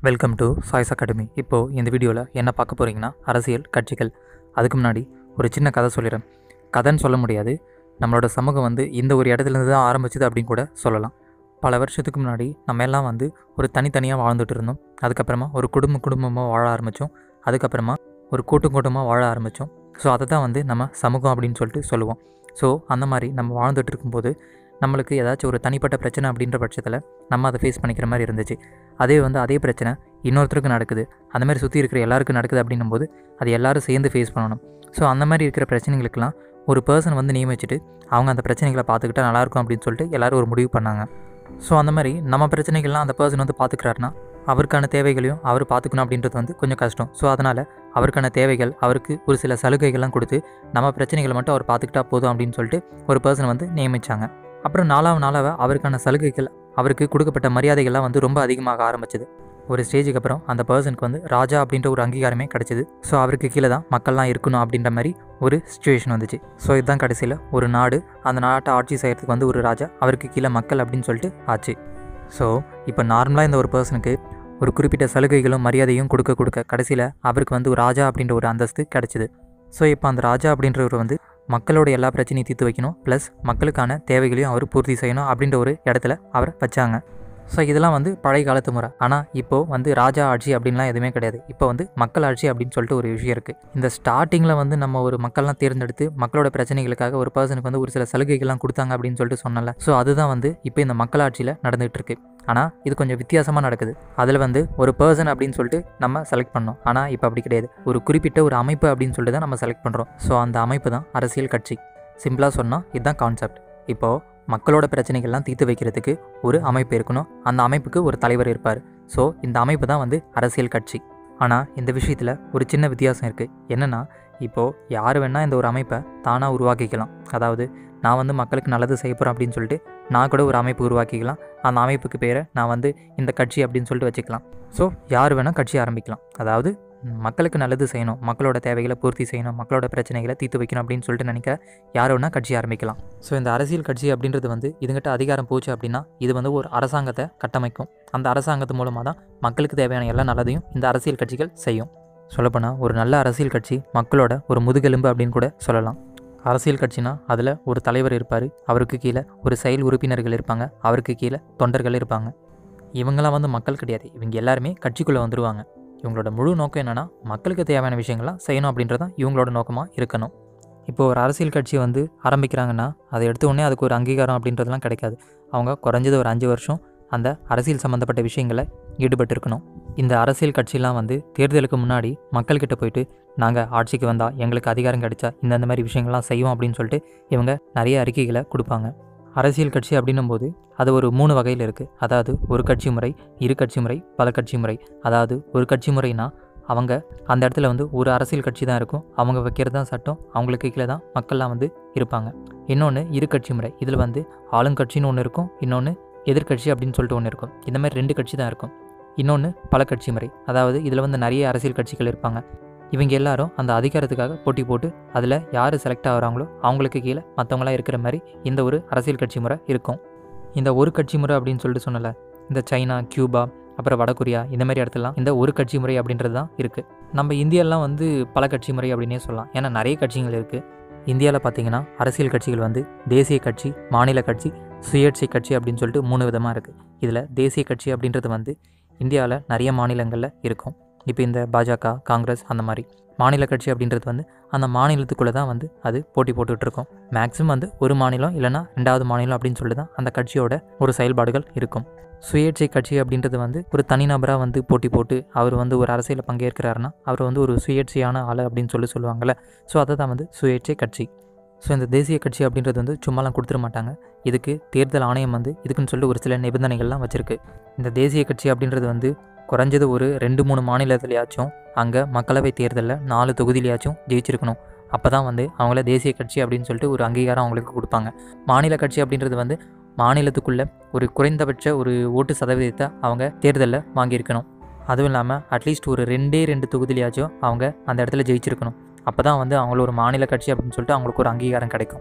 welcome to choice academy இப்போது இந்த வீடியோவில் என்ன பார்க்க போகிறீங்கன்னா அரசியல் கட்சிகள் அதுக்கு முன்னாடி ஒரு சின்ன கதை சொல்லிடுறேன் கதைன்னு சொல்ல முடியாது நம்மளோட சமூகம் வந்து இந்த ஒரு இடத்துலேருந்து தான் ஆரம்பிச்சது அப்படின்னு கூட சொல்லலாம் பல வருஷத்துக்கு முன்னாடி நம்ம எல்லாம் வந்து ஒரு தனித்தனியாக வாழ்ந்துட்டு இருந்தோம் அதுக்கப்புறமா ஒரு குடும்ப குடும்பமாக வாழ ஆரம்பித்தோம் அதுக்கப்புறமா ஒரு கூட்டம் கூட்டமாக வாழ ஆரம்பித்தோம் ஸோ அதை தான் வந்து நம்ம சமூகம் அப்படின்னு சொல்லிட்டு சொல்லுவோம் ஸோ அந்த மாதிரி நம்ம வாழ்ந்துட்டு இருக்கும்போது நம்மளுக்கு ஏதாச்சும் ஒரு தனிப்பட்ட பிரச்சனை அப்படின்ற பட்சத்தில் நம்ம அதை ஃபேஸ் பண்ணிக்கிற மாதிரி இருந்துச்சு அதே வந்து அதே பிரச்சனை இன்னொருத்தருக்கு நடக்குது அந்த மாதிரி சுற்றி இருக்கிற எல்லாருக்கும் நடக்குது அப்படின்னும் போது அது எல்லாரும் சேர்ந்து ஃபேஸ் பண்ணணும் ஸோ அந்த மாதிரி இருக்கிற பிரச்சனைகளுக்கெல்லாம் ஒரு பர்சன் வந்து நியமிச்சுட்டு அவங்க அந்த பிரச்சனைகளை பார்த்துக்கிட்டா நல்லாயிருக்கும் அப்படின்னு சொல்லிட்டு எல்லாரும் ஒரு முடிவு பண்ணாங்க ஸோ அந்த மாதிரி நம்ம பிரச்சனைகள்லாம் அந்த பர்சன் வந்து பார்த்துக்கிறாருன்னா அவருக்கான தேவைகளையும் அவர் பார்த்துக்கணும் அப்படின்றது வந்து கொஞ்சம் கஷ்டம் ஸோ அதனால் அவருக்கான தேவைகள் அவருக்கு ஒரு சில சலுகைகள்லாம் கொடுத்து நம்ம பிரச்சனைகளை மட்டும் அவர் பார்த்துக்கிட்டா போதும் அப்படின்னு சொல்லிட்டு ஒரு பர்சன் வந்து நியமிச்சாங்க அப்புறம் நாளாக நாளாக அவருக்கான சலுகைகள் அவருக்கு கொடுக்கப்பட்ட மரியாதைகள்லாம் வந்து ரொம்ப அதிகமாக ஆரம்பிச்சது ஒரு ஸ்டேஜுக்கு அப்புறம் அந்த பர்சனுக்கு வந்து ராஜா அப்படின்ற ஒரு அங்கீகாரமே கிடச்சிது ஸோ அவருக்கு கீழே தான் மக்கள்லாம் இருக்கணும் அப்படின்ற மாதிரி ஒரு சுச்சுவேஷன் வந்துச்சு ஸோ இதுதான் கடைசியில் ஒரு நாடு அந்த நாட்டை ஆட்சி செய்கிறதுக்கு வந்து ஒரு ராஜா அவருக்கு கீழே மக்கள் அப்படின்னு சொல்லிட்டு ஆச்சு ஸோ இப்போ நார்மலாக இந்த ஒரு பர்சனுக்கு ஒரு குறிப்பிட்ட சலுகைகளும் மரியாதையும் கொடுக்க கொடுக்க கடைசியில் அவருக்கு வந்து ஒரு ராஜா அப்படின்ற ஒரு அந்தஸ்து கிடச்சிது ஸோ இப்போ அந்த ராஜா அப்படின்றவர் வந்து மக்களோட எல்லா பிரச்சனையும் தீர்த்து வைக்கணும் ப்ளஸ் மக்களுக்கான தேவைகளையும் அவர் பூர்த்தி செய்யணும் அப்படின்ற ஒரு இடத்துல அவரை வச்சாங்க ஸோ இதெல்லாம் வந்து பழைய காலத்து முறை ஆனால் இப்போது வந்து ராஜா ஆட்சி அப்படின்லாம் எதுவுமே கிடையாது இப்போ வந்து மக்கள் ஆட்சி அப்படின்னு சொல்லிட்டு ஒரு விஷயம் இருக்குது இந்த ஸ்டார்டிங்கில் வந்து நம்ம ஒரு மக்கள்லாம் தேர்ந்தெடுத்து மக்களோட பிரச்சனைகளுக்காக ஒரு பர்சனுக்கு வந்து ஒரு சில சலுகைகள்லாம் கொடுத்தாங்க அப்படின்னு சொல்லிட்டு சொன்னல ஸோ அதுதான் வந்து இப்போ இந்த மக்களாட்சியில் நடந்துகிட்டு இருக்கு ஆனால் இது கொஞ்சம் வித்தியாசமாக நடக்குது அதில் வந்து ஒரு பர்சன் அப்படின்னு சொல்லிட்டு நம்ம செலக்ட் பண்ணோம் ஆனால் இப்போ அப்படி கிடையாது ஒரு குறிப்பிட்ட ஒரு அமைப்பு அப்படின்னு சொல்லிட்டு தான் நம்ம செலக்ட் பண்ணுறோம் ஸோ அந்த அமைப்பு தான் அரசியல் கட்சி சிம்பிளாக சொன்னால் இதுதான் கான்செப்ட் இப்போது மக்களோட பிரச்சனைகள்லாம் தீர்த்து வைக்கிறதுக்கு ஒரு அமைப்பு இருக்கணும் அந்த அமைப்புக்கு ஒரு தலைவர் இருப்பார் ஸோ இந்த அமைப்பு தான் வந்து அரசியல் கட்சி ஆனால் இந்த விஷயத்தில் ஒரு சின்ன வித்தியாசம் இருக்குது என்னென்னா இப்போது யார் வேணால் இந்த ஒரு அமைப்பை தானாக உருவாக்கிக்கலாம் அதாவது நான் வந்து மக்களுக்கு நல்லது செய்ய போகிறேன் அப்படின்னு சொல்லிட்டு நான் கூட ஒரு அமைப்பு உருவாக்கிக்கலாம் அந்த அமைப்புக்கு பேரை நான் வந்து இந்த கட்சி அப்படின்னு சொல்லிட்டு வச்சுக்கலாம் ஸோ யார் வேணால் கட்சி ஆரம்பிக்கலாம் அதாவது மக்களுக்கு நல்லது செய்யணும் மக்களோட தேவைகளை பூர்த்தி செய்யணும் மக்களோட பிரச்சனைகளை தீர்த்து வைக்கணும் அப்படின்னு சொல்லிட்டு நினைக்க யார் வேணால் கட்சி ஆரம்பிக்கலாம் ஸோ இந்த அரசியல் கட்சி அப்படின்றது வந்து இதுங்கிட்ட அதிகாரம் போச்சு அப்படின்னா இது வந்து ஒரு அரசாங்கத்தை கட்டமைக்கும் அந்த அரசாங்கத்து மூலமாக தான் மக்களுக்கு தேவையான எல்லா நல்லதையும் இந்த அரசியல் கட்சிகள் செய்யும் சொல்லப்போனால் ஒரு நல்ல அரசியல் கட்சி மக்களோட ஒரு முதுகெலும்பு அப்படின்னு கூட சொல்லலாம் அரசியல் கட்சினா அதில் ஒரு தலைவர் இருப்பார் அவருக்கு கீழே ஒரு செயல் உறுப்பினர்கள் இருப்பாங்க அவருக்கு கீழே தொண்டர்கள் இருப்பாங்க இவங்களாம் வந்து மக்கள் கிடையாது இவங்க எல்லாருமே கட்சிக்குள்ளே வந்துடுவாங்க இவங்களோட முழு நோக்கம் என்னென்னா மக்களுக்கு தேவையான விஷயங்கள்லாம் செய்யணும் அப்படின்றது தான் இவங்களோட நோக்கமாக இருக்கணும் இப்போ ஒரு அரசியல் கட்சி வந்து ஆரம்பிக்கிறாங்கன்னா அதை எடுத்த உடனே அதுக்கு ஒரு அங்கீகாரம் அப்படின்றதுலாம் கிடைக்காது அவங்க குறைஞ்சது ஒரு அஞ்சு வருஷம் அந்த அரசியல் சம்மந்தப்பட்ட விஷயங்களை ஈடுபட்டு இருக்கணும் இந்த அரசியல் கட்சிலாம் வந்து தேர்தலுக்கு முன்னாடி மக்கள்கிட்ட போயிட்டு நாங்கள் ஆட்சிக்கு வந்தால் எங்களுக்கு அதிகாரம் கிடைச்சா இந்தந்த மாதிரி விஷயங்கள்லாம் செய்வோம் அப்படின்னு சொல்லிட்டு இவங்க நிறைய அறிக்கைகளை கொடுப்பாங்க அரசியல் கட்சி அப்படின்னும் போது அது ஒரு மூணு வகையில் இருக்குது அதாவது ஒரு கட்சி முறை இரு கட்சி முறை பல கட்சி முறை அதாவது ஒரு கட்சி முறைனா அவங்க அந்த இடத்துல வந்து ஒரு அரசியல் கட்சி தான் இருக்கும் அவங்க வைக்கிறது தான் சட்டம் அவங்களுக்கு கீழே தான் மக்கள்லாம் வந்து இருப்பாங்க இன்னொன்று இரு கட்சி முறை இதில் வந்து ஆளுங்கட்சின்னு ஒன்று இருக்கும் இன்னொன்று எதிர்கட்சி அப்படின்னு சொல்லிட்டு ஒன்று இருக்கும் இந்த மாதிரி ரெண்டு கட்சி தான் இருக்கும் இன்னொன்று பல கட்சி முறை அதாவது இதில் வந்து நிறைய அரசியல் கட்சிகள் இருப்பாங்க இவங்க எல்லாரும் அந்த அதிகாரத்துக்காக போட்டி போட்டு அதில் யார் செலக்ட் ஆகிறாங்களோ அவங்களுக்கு கீழே மற்றவங்களாம் இருக்கிற மாதிரி இந்த ஒரு அரசியல் கட்சி முறை இருக்கும் இந்த ஒரு கட்சி முறை அப்படின்னு சொல்லிட்டு சொன்னல இந்த சைனா கியூபா அப்புறம் வடகொரியா இந்த மாதிரி இடத்துலலாம் இந்த ஒரு கட்சி முறை அப்படின்றது தான் இருக்குது நம்ம இந்தியாலாம் வந்து பல கட்சி முறை அப்படின்னே சொல்லலாம் ஏன்னா நிறைய கட்சிகள் இருக்குது இந்தியாவில் பார்த்தீங்கன்னா அரசியல் கட்சிகள் வந்து தேசிய கட்சி மாநில கட்சி சுயேட்சை கட்சி அப்படின்னு சொல்லிட்டு மூணு விதமாக இருக்குது இதில் தேசிய கட்சி அப்படின்றது வந்து இந்தியாவில் நிறைய மாநிலங்களில் இருக்கும் இப்போ இந்த பாஜக காங்கிரஸ் அந்த மாதிரி மாநில கட்சி அப்படின்றது வந்து அந்த மாநிலத்துக்குள்ளே தான் வந்து அது போட்டி போட்டுட்டு இருக்கும் மேக்ஸிமம் வந்து ஒரு மாநிலம் இல்லைனா ரெண்டாவது மாநிலம் அப்படின்னு சொல்லிட்டு தான் அந்த கட்சியோட ஒரு செயல்பாடுகள் இருக்கும் சுயேட்சை கட்சி அப்படின்றது வந்து ஒரு தனிநபராக வந்து போட்டி போட்டு அவர் வந்து ஒரு அரசியலில் பங்கேற்கிறாருன்னா அவர் வந்து ஒரு சுயேட்சையான ஆள் அப்படின்னு சொல்லி சொல்லுவாங்கள்ல ஸோ அதை தான் வந்து சுயேட்சை கட்சி ஸோ இந்த தேசிய கட்சி அப்படின்றது வந்து சும்மாலாம் கொடுத்துட மாட்டாங்க இதுக்கு தேர்தல் ஆணையம் வந்து இதுக்குன்னு சொல்லிட்டு ஒரு சில நிபந்தனைகள்லாம் வச்சுருக்கு இந்த தேசிய கட்சி அப்படின்றது வந்து குறைஞ்சது ஒரு ரெண்டு மூணு மாநிலத்துலையாச்சும் அங்கே மக்களவை தேர்தலில் நாலு தொகுதியிலையாச்சும் ஜெயிச்சிருக்கணும் அப்போ தான் வந்து அவங்கள தேசிய கட்சி அப்படின்னு சொல்லிட்டு ஒரு அங்கீகாரம் அவங்களுக்கு கொடுப்பாங்க மாநில கட்சி அப்படின்றது வந்து மாநிலத்துக்குள்ளே ஒரு குறைந்தபட்ச ஒரு ஓட்டு சதவீதத்தை அவங்க தேர்தலில் வாங்கியிருக்கணும் அதுவும் இல்லாமல் அட்லீஸ்ட் ஒரு ரெண்டே ரெண்டு தொகுதியிலையாச்சும் அவங்க அந்த இடத்துல ஜெயிச்சிருக்கணும் அப்போ தான் வந்து அவங்கள ஒரு மாநில கட்சி அப்படின்னு சொல்லிட்டு அவங்களுக்கு ஒரு அங்கீகாரம் கிடைக்கும்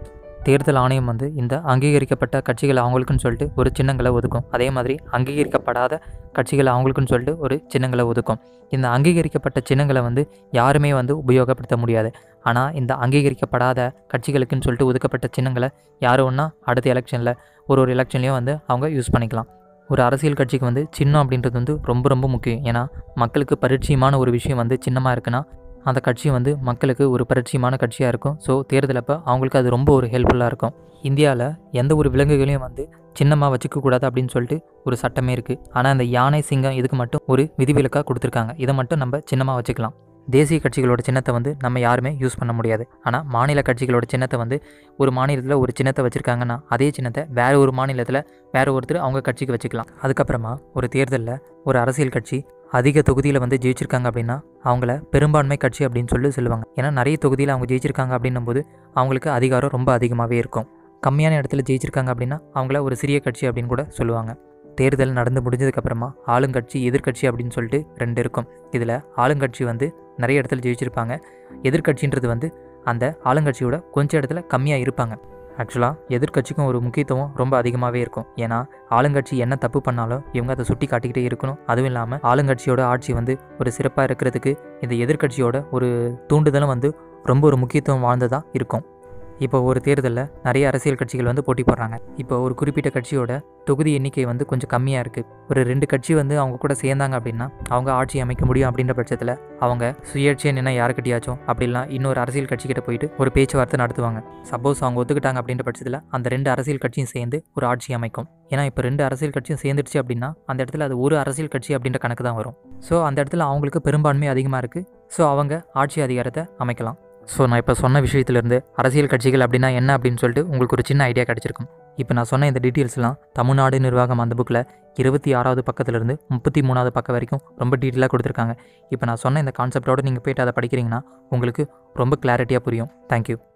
தேர்தல் ஆணையம் வந்து இந்த அங்கீகரிக்கப்பட்ட கட்சிகள் அவங்களுக்குன்னு சொல்லிட்டு ஒரு சின்னங்களை ஒதுக்கும் அதே மாதிரி அங்கீகரிக்கப்படாத கட்சிகள் அவங்களுக்குன்னு சொல்லிட்டு ஒரு சின்னங்களை ஒதுக்கும் இந்த அங்கீகரிக்கப்பட்ட சின்னங்களை வந்து யாருமே வந்து உபயோகப்படுத்த முடியாது ஆனால் இந்த அங்கீகரிக்கப்படாத கட்சிகளுக்குன்னு சொல்லிட்டு ஒதுக்கப்பட்ட சின்னங்களை யார் ஒன்றா அடுத்த எலெக்ஷனில் ஒரு ஒரு எலெக்ஷன்லேயும் வந்து அவங்க யூஸ் பண்ணிக்கலாம் ஒரு அரசியல் கட்சிக்கு வந்து சின்னம் அப்படின்றது வந்து ரொம்ப ரொம்ப முக்கியம் ஏன்னா மக்களுக்கு பரிச்சயமான ஒரு விஷயம் வந்து சின்னமாக இருக்குன்னா அந்த கட்சி வந்து மக்களுக்கு ஒரு பரிச்சயமான கட்சியாக இருக்கும் ஸோ தேர்தல் அப்போ அவங்களுக்கு அது ரொம்ப ஒரு ஹெல்ப்ஃபுல்லாக இருக்கும் இந்தியாவில் எந்த ஒரு விலங்குகளையும் வந்து சின்னமாக வச்சுக்க கூடாது அப்படின்னு சொல்லிட்டு ஒரு சட்டமே இருக்குது ஆனால் அந்த யானை சிங்கம் இதுக்கு மட்டும் ஒரு விதிவிலக்காக கொடுத்துருக்காங்க இதை மட்டும் நம்ம சின்னமாக வச்சுக்கலாம் தேசிய கட்சிகளோட சின்னத்தை வந்து நம்ம யாருமே யூஸ் பண்ண முடியாது ஆனால் மாநில கட்சிகளோட சின்னத்தை வந்து ஒரு மாநிலத்தில் ஒரு சின்னத்தை வச்சுருக்காங்கன்னா அதே சின்னத்தை வேறு ஒரு மாநிலத்தில் வேறு ஒருத்தர் அவங்க கட்சிக்கு வச்சுக்கலாம் அதுக்கப்புறமா ஒரு தேர்தலில் ஒரு அரசியல் கட்சி அதிக தொகுதியில் வந்து ஜெயிச்சிருக்காங்க அப்படின்னா அவங்கள பெரும்பான்மை கட்சி அப்படின்னு சொல்லி சொல்லுவாங்க ஏன்னா நிறைய தொகுதியில் அவங்க ஜெயிச்சிருக்காங்க அப்படின்னும் போது அவங்களுக்கு அதிகாரம் ரொம்ப அதிகமாகவே இருக்கும் கம்மியான இடத்துல ஜெயிச்சிருக்காங்க அப்படின்னா அவங்கள ஒரு சிறிய கட்சி அப்படின்னு கூட சொல்லுவாங்க தேர்தல் நடந்து முடிஞ்சதுக்கப்புறமா ஆளுங்கட்சி எதிர்க்கட்சி அப்படின்னு சொல்லிட்டு ரெண்டு இருக்கும் இதில் ஆளுங்கட்சி வந்து நிறைய இடத்துல ஜெயிச்சிருப்பாங்க எதிர்க்கட்சின்றது வந்து அந்த ஆளுங்கட்சியோட கொஞ்சம் இடத்துல கம்மியாக இருப்பாங்க ஆக்சுவலாக எதிர்க்கட்சிக்கும் ஒரு முக்கியத்துவம் ரொம்ப அதிகமாகவே இருக்கும் ஏன்னா ஆளுங்கட்சி என்ன தப்பு பண்ணாலும் இவங்க அதை சுட்டி காட்டிக்கிட்டே இருக்கணும் அதுவும் இல்லாமல் ஆளுங்கட்சியோட ஆட்சி வந்து ஒரு சிறப்பாக இருக்கிறதுக்கு இந்த எதிர்க்கட்சியோட ஒரு தூண்டுதலும் வந்து ரொம்ப ஒரு முக்கியத்துவம் வாழ்ந்ததாக இருக்கும் இப்போ ஒரு தேர்தலில் நிறைய அரசியல் கட்சிகள் வந்து போட்டி போடுறாங்க இப்போ ஒரு குறிப்பிட்ட கட்சியோட தொகுதி எண்ணிக்கை வந்து கொஞ்சம் கம்மியாக இருக்குது ஒரு ரெண்டு கட்சி வந்து அவங்க கூட சேர்ந்தாங்க அப்படின்னா அவங்க ஆட்சி அமைக்க முடியும் அப்படின்ற பட்சத்தில் அவங்க சுயேட்சையாக நின்னா யாருக்கிட்டையாச்சும் அப்படிலாம் இன்னொரு அரசியல் கட்சிக்கிட்ட போயிட்டு ஒரு பேச்சுவார்த்தை நடத்துவாங்க சப்போஸ் அவங்க ஒத்துக்கிட்டாங்க அப்படின்ற பட்சத்தில் அந்த ரெண்டு அரசியல் கட்சியும் சேர்ந்து ஒரு ஆட்சி அமைக்கும் ஏன்னா இப்போ ரெண்டு அரசியல் கட்சியும் சேர்ந்துடுச்சு அப்படின்னா அந்த இடத்துல அது ஒரு அரசியல் கட்சி அப்படின்ற கணக்கு தான் வரும் ஸோ அந்த இடத்துல அவங்களுக்கு பெரும்பான்மை அதிகமாக இருக்குது ஸோ அவங்க ஆட்சி அதிகாரத்தை அமைக்கலாம் ஸோ நான் இப்போ சொன்ன விஷயத்துலேருந்து அரசியல் கட்சிகள் அப்படின்னா என்ன அப்படின்னு சொல்லிட்டு உங்களுக்கு ஒரு சின்ன ஐடியா கிடச்சிருக்கும் இப்போ நான் சொன்ன இந்த டீட்டெயில்ஸ்லாம் தமிழ்நாடு நிர்வாகம் அந்த புக்கில் இருபத்தி ஆறாவது பக்கத்துலேருந்து முப்பத்தி மூணாவது பக்கம் வரைக்கும் ரொம்ப டீட்டெயிலாக கொடுத்துருக்காங்க இப்போ நான் சொன்ன இந்த கான்செப்டோட நீங்கள் போயிட்டு அதை படிக்கிறீங்கன்னா உங்களுக்கு ரொம்ப கிளாரிட்டியாக புரியும் தேங்க்யூ